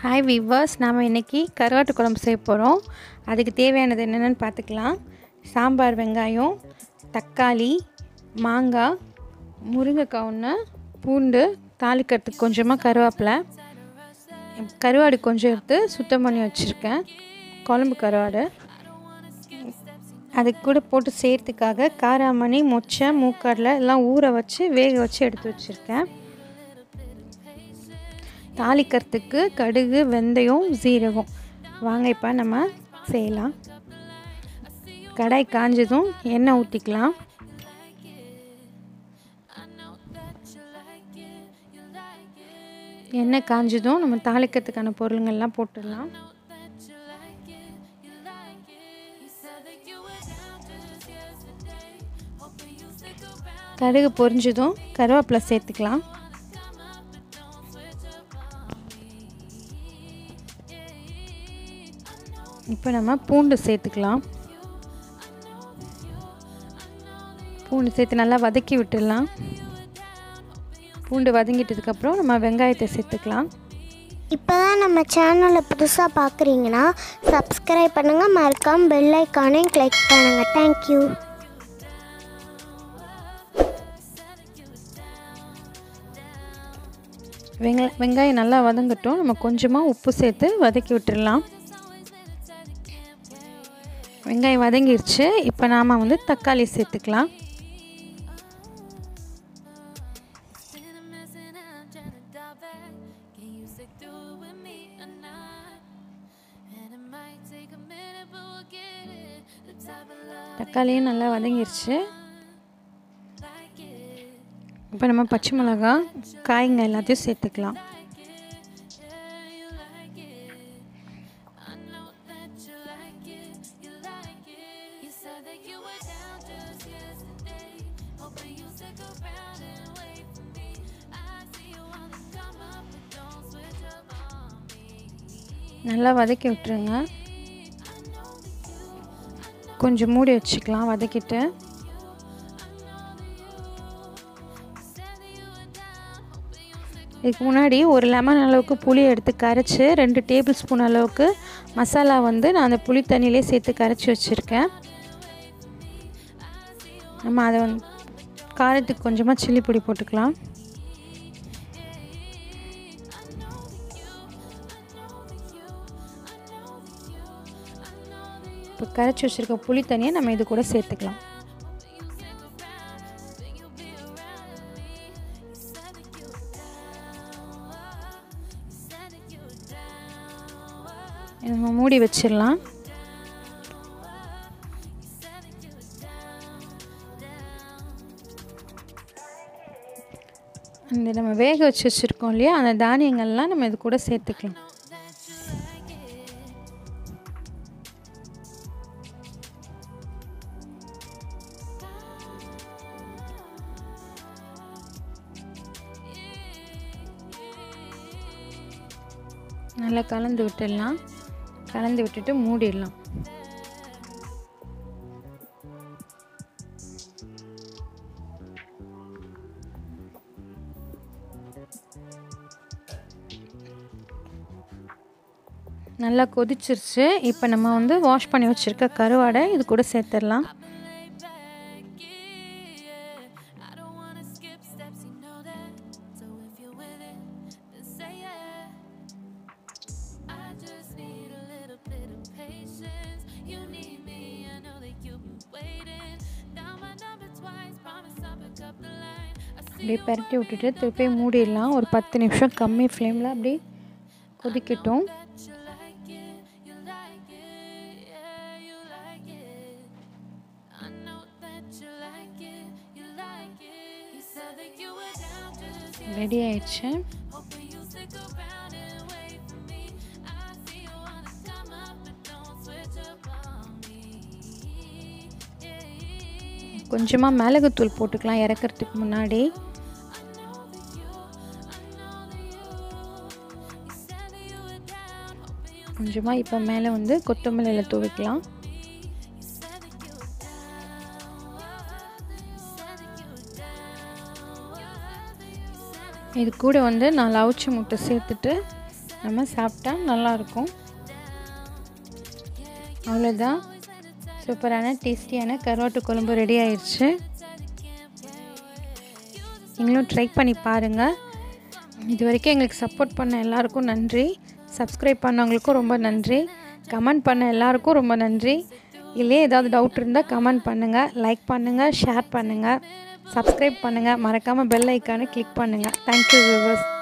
hi viewers நாம் இன்றைக்கி கருவாட்டு குழம்பு செய்ய போகிறோம் அதுக்கு தேவையானது என்னென்னு பார்த்துக்கலாம் சாம்பார் வெங்காயம் தக்காளி மாங்காய் முருங்கைக்காய் ஒன்று பூண்டு தாளிக்கிறதுக்கு கொஞ்சமாக கருவேப்பிலை கருவாடு கொஞ்சம் எடுத்து சுத்தம் பண்ணி வச்சுருக்கேன் குழம்பு கருவாடு அதுக்கு கூட போட்டு செய்கிறதுக்காக காராமணி மொச்சை மூக்கடலை எல்லாம் ஊற வச்சு வேக வச்சு எடுத்து வச்சுருக்கேன் தாளிக்கிறதுக்கு கடுகு வெந்தயம் சீரகம் வாங்க இப்போ நம்ம செய்யலாம் கடாய் காஞ்சதும் எண்ணெய் ஊற்றிக்கலாம் எண்ணெய் காஞ்சதும் நம்ம தாளிக்கிறதுக்கான பொருளுங்கள்லாம் போட்டுடலாம் கடுகு பொரிஞ்சதும் கருவேப்பிலை சேர்த்துக்கலாம் இப்போ நம்ம பூண்டு சேர்த்துக்கலாம் பூண்டு சேர்த்து நல்லா வதக்கி விட்டுடலாம் பூண்டு வதங்கிட்டதுக்கப்புறம் நம்ம வெங்காயத்தை சேர்த்துக்கலாம் இப்போ தான் நம்ம சேனலை புதுசாக பார்க்குறீங்கன்னா சப்ஸ்கிரைப் பண்ணுங்கள் மறக்காம பெல் ஐக்கானையும் கிளிக் பண்ணுங்கள் தேங்க்யூ வெங்க வெங்காயம் நல்லா வதங்கட்டும் நம்ம கொஞ்சமாக உப்பு சேர்த்து வதக்கி விட்டுடலாம் வெங்காயம் வதங்கிருச்சு இப்போ நாம் வந்து தக்காளி சேர்த்துக்கலாம் தக்காளியும் நல்லா வதங்கிருச்சு இப்போ நம்ம பச்சை மிளகா காய்ங்க எல்லாத்தையும் சேர்த்துக்கலாம் நல்லா வதக்கி விட்டுருங்க கொஞ்சம் மூடி வச்சுக்கலாம் வதக்கிட்டு இதுக்கு முன்னாடி ஒரு லெமன் அளவுக்கு புளி எடுத்து கரைச்சி ரெண்டு டேபிள் ஸ்பூன் அளவுக்கு மசாலா வந்து நான் அந்த புளி தண்ணியிலே சேர்த்து கரைச்சி வச்சுருக்கேன் நம்ம அதை வந்து காரத்துக்கு கொஞ்சமாக சில்லி பொடி போட்டுக்கலாம் இப்போ கரைச்சி வச்சுருக்க புளி தண்ணியை நம்ம இது கூட சேர்த்துக்கலாம் நம்ம மூடி வச்சிடலாம் அந்த நம்ம வேக வச்சு வச்சுருக்கோம் இல்லையா அந்த தானியங்கள்லாம் நம்ம இது கூட சேர்த்துக்கலாம் நல்லா கலந்து விட்டுடலாம் கலந்து விட்டுட்டு மூடிடலாம் நல்லா கொதிச்சிருச்சு இப்போ நம்ம வந்து வாஷ் பண்ணி வச்சுருக்க கருவாடை இது கூட சேர்த்துடலாம் அப்படியே பரட்டி விட்டுட்டு திருப்பி மூடிடலாம் ஒரு பத்து நிமிஷம் கம்மி ஃப்ளேமில் அப்படியே கொதிக்கட்டும் ரெடி ஆயிடுச்சு கொஞ்சமாக மிளகுத்தூள் போட்டுக்கலாம் இறக்கிறதுக்கு முன்னாடி கொஞ்சமாக இப்போ மேலே வந்து கொத்தமல்லியில் தூவிக்கலாம் இது கூட வந்து நாலு அவிச்ச முட்டை சேர்த்துட்டு நம்ம சாப்பிட்டா நல்லாயிருக்கும் அவ்வளோதான் சூப்பரான டேஸ்டியான கருவாட்டு குழம்பு ரெடி ஆயிடுச்சு நீங்களும் ட்ரை பண்ணி பாருங்கள் இது வரைக்கும் எங்களுக்கு சப்போர்ட் பண்ண எல்லாருக்கும் நன்றி சப்ஸ்கிரைப் பண்ணவங்களுக்கும் ரொம்ப நன்றி கமெண்ட் பண்ண எல்லாருக்கும் ரொம்ப நன்றி இல்லையே ஏதாவது டவுட் இருந்தால் கமெண்ட் பண்ணுங்கள் லைக் பண்ணுங்கள் ஷேர் பண்ணுங்கள் சப்ஸ்கிரைப் பண்ணுங்கள் மறக்காமல் பெல் ஐக்கானை கிளிக் பண்ணுங்கள் தேங்க்யூ வியூவர்ஸ்